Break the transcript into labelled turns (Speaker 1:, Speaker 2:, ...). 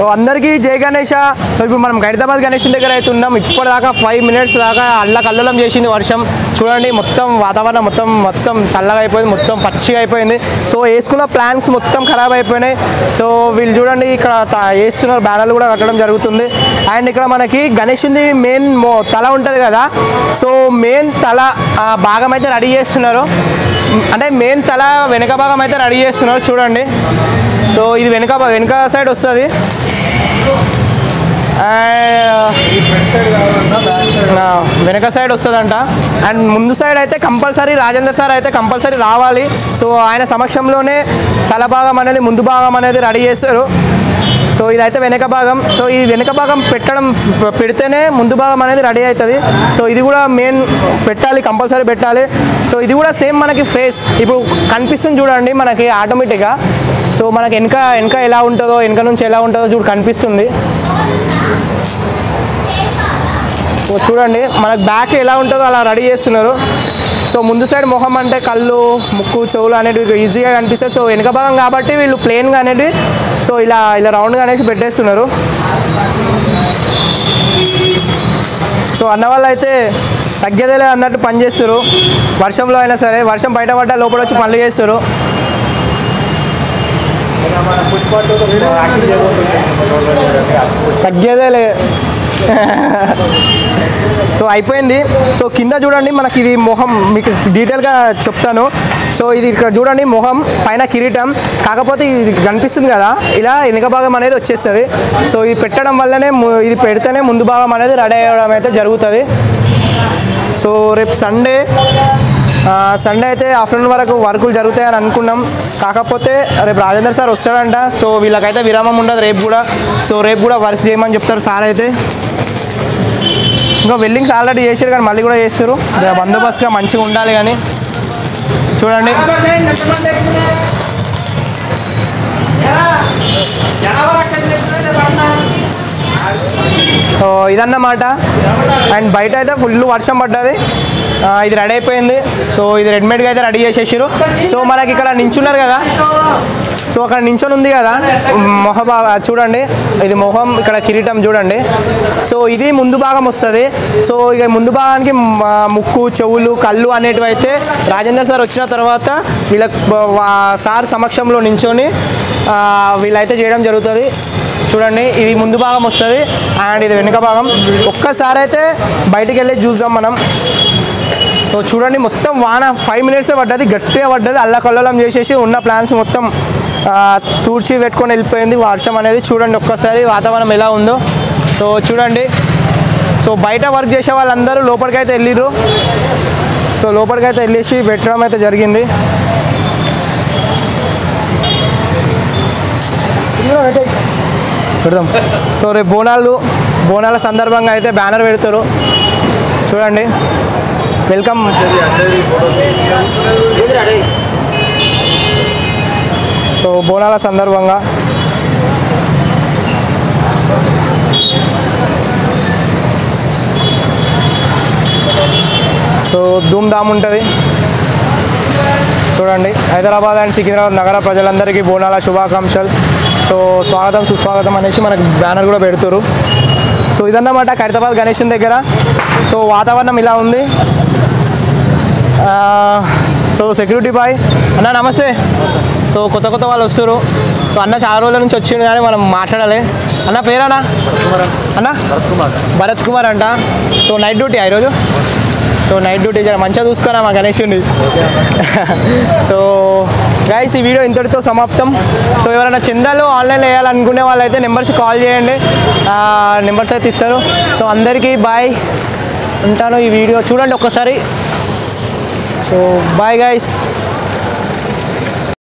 Speaker 1: so అందరికీ జై Ganesha so ఇప్పుడు మనం హైదరాబాద్ గణేష్ దగ్గర అయితే ఉన్నాం ఇప్పటిదాకా ఫైవ్ మినిట్స్ దాకా అల్ల కల్లోలం చేసింది వర్షం చూడండి మొత్తం వాతావరణం మొత్తం మొత్తం చల్లగా అయిపోయింది మొత్తం పచ్చిగా అయిపోయింది సో వేసుకున్న ప్లాన్స్ మొత్తం ఖరాబ్ అయిపోయినాయి సో వీళ్ళు చూడండి ఇక్కడ త- వేస్తున్నారు బ్యానర్లు కూడా కట్టడం జరుగుతుంది అండ్ ఇక్కడ మనకి గణేషుంది మెయిన్ మో తల ఉంటుంది కదా సో మెయిన్ తల ఆ, భాగం అయితే రెడీ చేస్తున్నారు అంటే మెయిన్ తల వెనక భాగం అయితే రెడీ చేస్తున్నారు చూడండి సో ఇది వెనక భా- వెనక సైడ్ వస్తుంది నా వెనక సైడ్ వస్తుందంట అండ్ ముందు సైడ్ అయితే కంపల్సరీ రాజేంద్ర సార్ అయితే కంపల్సరీ రావాలి సో ఆయన సమక్షంలోనే తల భాగం అనేది ముందు భాగం అనేది రెడీ చేస్తారు సో ఇదైతే వెనక భాగం సో ఈ వెనక భాగం పెట్టడం పె- పెడితేనే ముందు భాగం అనేది రెడీ అవుతుంది సో ఇది కూడా మెయిన్ పెట్టాలి కంపల్సరీ పెట్టాలి సో ఇది కూడా సేమ్ మనకి ఫేస్ ఇప్పుడు కనిపిస్తుంది చూడండి మనకి ఆటోమేటిక్గా సో మనకి వెనక వెనక ఎలా ఉంటుందో వెనక నుంచి ఎలా ఉంటుందో చూడు కనిపిస్తుంది సో చూడండి మనకు బ్యాక్ ఎలా ఉంటుందో అలా రెడీ చేస్తున్నారు సో ముందు సైడ్ మొహం అంటే కళ్ళు ముక్కు చెవులు అనేటివి ఈజీగా కనిపిస్తాయి సో వెనక భాగం కాబట్టి వీళ్ళు ప్లెయిన్గా అనేది సో ఇలా ఇలా రౌండ్గా అనేసి పెట్టేస్తున్నారు సో అన్న వాళ్ళు అయితే తగ్గేదేలే అన్నట్టు పని చేస్తారు వర్షంలో అయినా సరే వర్షం బయట పడ్డా లోపల వచ్చి పనులు చేస్తారు తగ్గేదేలే సో అయిపోయింది సో కింద చూడండి మనకి ఇది మొహం మీకు డీటెయిల్గా చెప్తాను సో ఇది ఇక్కడ చూడండి మొహం పైన కిరీటం కాకపోతే ఇది కనిపిస్తుంది కదా ఇలా వెనుక భాగం అనేది వచ్చేస్తుంది సో ఇది పెట్టడం వల్లనే ము- ఇది పెడితేనే ముందు భాగం అనేది రెడీ అయ్యడం అయితే జరుగుతుంది సో రేపు సండే సండే అయితే ఆఫ్టర్నూన్ వరకు వర్కులు జరుగుతాయని అనుకున్నాం కాకపోతే రేపు రాజేందర్ సార్ వస్తాడంట సో వీళ్ళకైతే విరామం ఉండదు రేపు కూడా సో రేపు కూడా వర్క్ చేయమని చెప్తారు సార్ అయితే ఇంకా వెల్డింగ్స్ ఆల్రెడీ చేశారు కానీ మళ్ళీ కూడా చేస్తారు జర బందోబస్తుగా మంచిగా ఉండాలి కానీ చూడండి సో ఇదన్నమాట అండ్ బయట అయితే ఫుల్ వర్షం పడ్డది ఆ, ఇది రెడీ అయిపోయింది సో ఇది రెడీమేడ్గా అయితే రెడీ చేసేసారు సో మనకి ఇక్కడ నించున్నారు కదా సో అక్కడ నించొని ఉంది కదా మొహ భాగ చూడండి ఇది మొహం ఇక్కడ కిరీటం చూడండి సో ఇది ముందు భాగం వస్తుంది సో ఇక ముందు భాగానికి మ- ముక్కు చెవులు కళ్ళు అనేటివి అయితే రాజేందర్ సార్ వచ్చిన తర్వాత వీళ్ళ సార్ సమక్షంలో నించొని ఆ, వీళ్ళైతే చేయడం జరుగుతుంది చూడండి ఇది ముందు భాగం వస్తుంది అండ్ ఇది వెనుక భాగం ఒక్కసారి అయితే బయటికి వెళ్ళి చూద్దాం మనం సో చూడండి మొత్తం వాన ఫైవ్ మినిట్సే పడ్డది గట్టిగా పడ్డది అల్ల కల్లోలం చేసేసి ఉన్న ప్లాన్స్ మొత్తం ఆ, తూడ్చి పెట్టుకొని వెళ్ళిపోయింది వర్షం అనేది చూడండి ఒక్కసారి వాతావరణం ఎలా ఉందో సో చూడండి సో బయట వర్క్ చేసే వాళ్ళందరూ లోపలికైతే వెళ్ళిర్రు సో లోపలికైతే వెళ్ళేసి పెట్టడం అయితే జరిగింది పెడదాం సో రేపు బోనాలు బోనాల సందర్భంగా అయితే బ్యానర్ పెడతారు చూడండి వెల్కమ్ సో బోనాల సందర్భంగా సో ధూమ్ ధామ్ ఉంటుంది చూడండి హైదరాబాద్ అండ్ సికింద్రాబాద్ నగర ప్రజలందరికీ బోనాల శుభాకాంక్షలు సో స్వాగతం సుస్వాగతం అనేసి మనకి బ్యానర్ కూడా పెడుతురు సో ఇదన్నమాట ఖైరతాబాద్ గణేషన్ దగ్గర సో వాతావరణం ఇలా ఉంది ఆ, సో సెక్యూరిటీ బాయ్ అన్న నమస్తే సో కొత్త కొత్త వాళ్ళు వస్తారు సో అన్న చాలా రోజుల నుంచి వచ్చిండు కానీ మనం మాట్లాడాలి అన్న పేరానా అన్న భరత్ కుమార్ అంట సో నైట్ డ్యూటీ ఈరోజు సో నైట్ డ్యూటీ జర మంచిగా చూసుకున్నా మా గణేషుని సో గైస్ ఈ వీడియో ఇంతటితో సమాప్తం సో ఎవరైనా చందాలు ఆన్లైన్లో వేయాలనుకునే వాళ్ళైతే నెంబర్స్ కాల్ చేయండి నెంబర్స్ అయితే ఇస్తారు సో అందరికీ బాయ్ ఉంటాను ఈ వీడియో చూడండి ఒక్కసారి సో బాయ్ గైస్